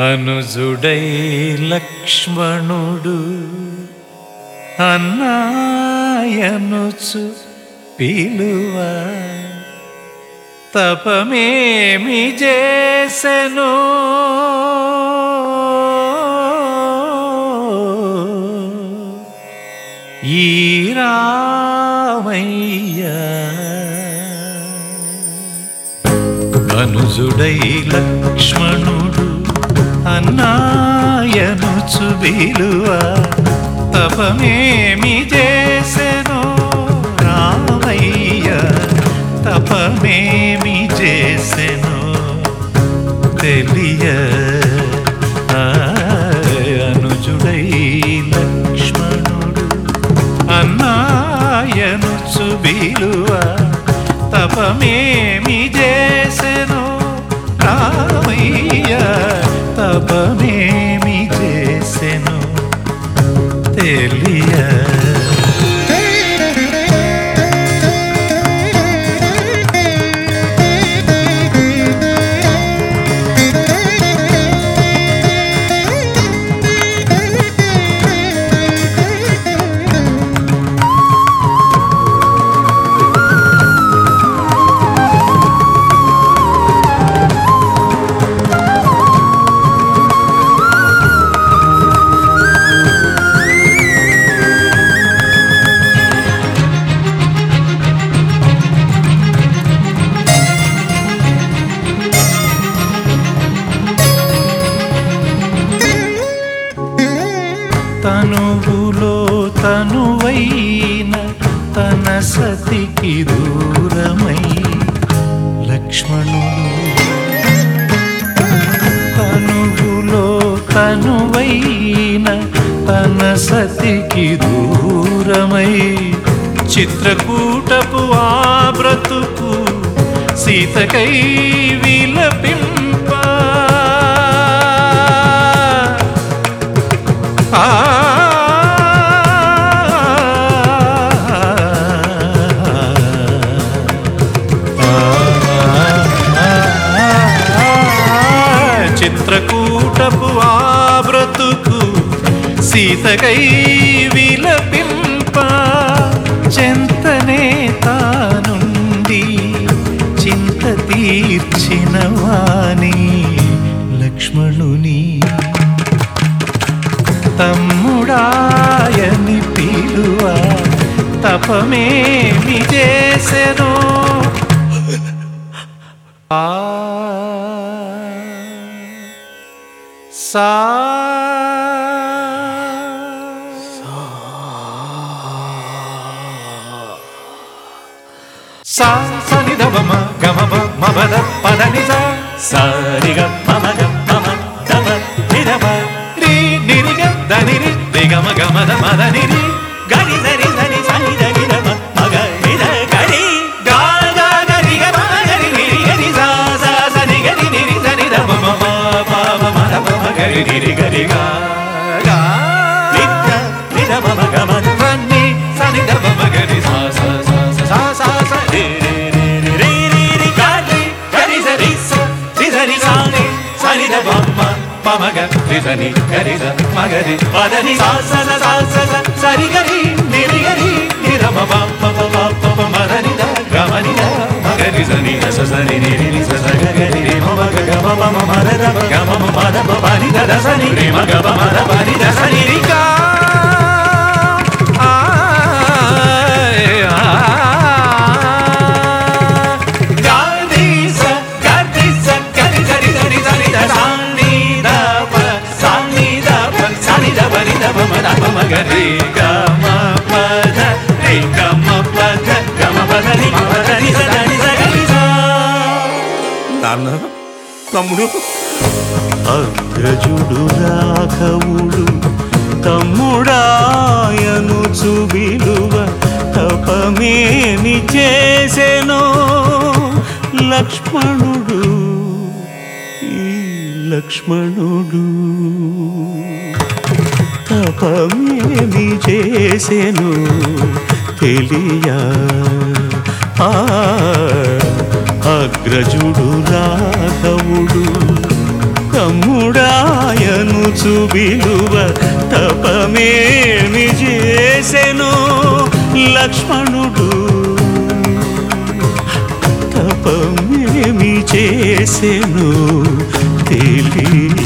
అనుజుడై లక్ష్మణుడు అన్నాయనుచు పిలువ తపమేమి చేసెను ఈ రామయ్య అనుజుడై లక్ష్మణుడు అన్నాయనుచు విలువ తపమేమి చేసెను రామయ్య తపమేమి చేసెను తెలియ ఆ, అనుజుడై లక్ష్మణుడు అన్నాయనుచు విలువ తపమేమి చేసెను రామయ్య తపమేమి చేసెను తెలియ తనువులో తనువైన తన సతికి దూరమై లక్ష్మణుడు తనువులో తనువైన తన సతికి దూరమై చిత్రకూటపు ఆ బ్రతుకు సీతకై విలపింప ఆ చిత్రకూటపు ఆ బ్రతుకు సీతకై విలపింప చెంతనే తానుండి చింత తీర్చిన వాణి లక్ష్మణుని తమ్ముడాయని పిలువ తపమేమి చేసెను ఆ సా సా సని దమ గమ మమద పదని సా సారిగ మమగ మమ తమ నిరమ రి నిరిగ దని రి గమ గమ ద మద నిరి గరి సరి సరి సని దని రమ మగ నిర గరి గా గా గరి గ మ గరి నిరి గరి సా సా సని గరి నిరి సని ద మ మ మ ప మ మ ద మ మ గరి నిరి గరి గా గా నిత్య నిర మమ గమ రన్ని సని ద మ మ గరి సా సా సా సా సా సా రి రి రి రి రి రి రి గరి గరి సరి స రి సరి సాని సని ద బమ్మ పమ గ రి సని గరి ద మ గరి పదని సా స స స స స సరి గరి నిరి గరి నిర మమ ప ప ప ప ప మ ర ని ద గ మ ని ద మ గరి సని ద స సని ని రి ని స స గ గరి రి మ మ గ గ మ మ మ మ ర ర మ గ మ మ మ ద ప ప ని ద ద స ని రి మ గ ప మ ద ప ని ద స ని రి గా ఆ ఆ గాది స గది స గరి గరి గరి గరి ద స ని ద ప స ని ద ప స ని ద ప ని ద ప మ ద ప మ గ రి గ మ ప ద రి గ మ ప ద గ మ ప ద ని మ ప ద ని స ద ని స గ రి స నాన్న తమ్ముడు అగ్రజుడు రాఘవుడు తమ్ముడాయను చుబిలువ తపమేమి చేసెనో లక్ష్మణుడు ఈ లక్ష్మణుడు తపమేమి చేసెను తెలియ ఆ అగ్రజుడు రాఘవుడు తమ్ముడాయను తమ్ముడాయను చుబిలువ తపమేమి చేసెను లక్ష్మణుడు తపమేమి చేసెను తెలియ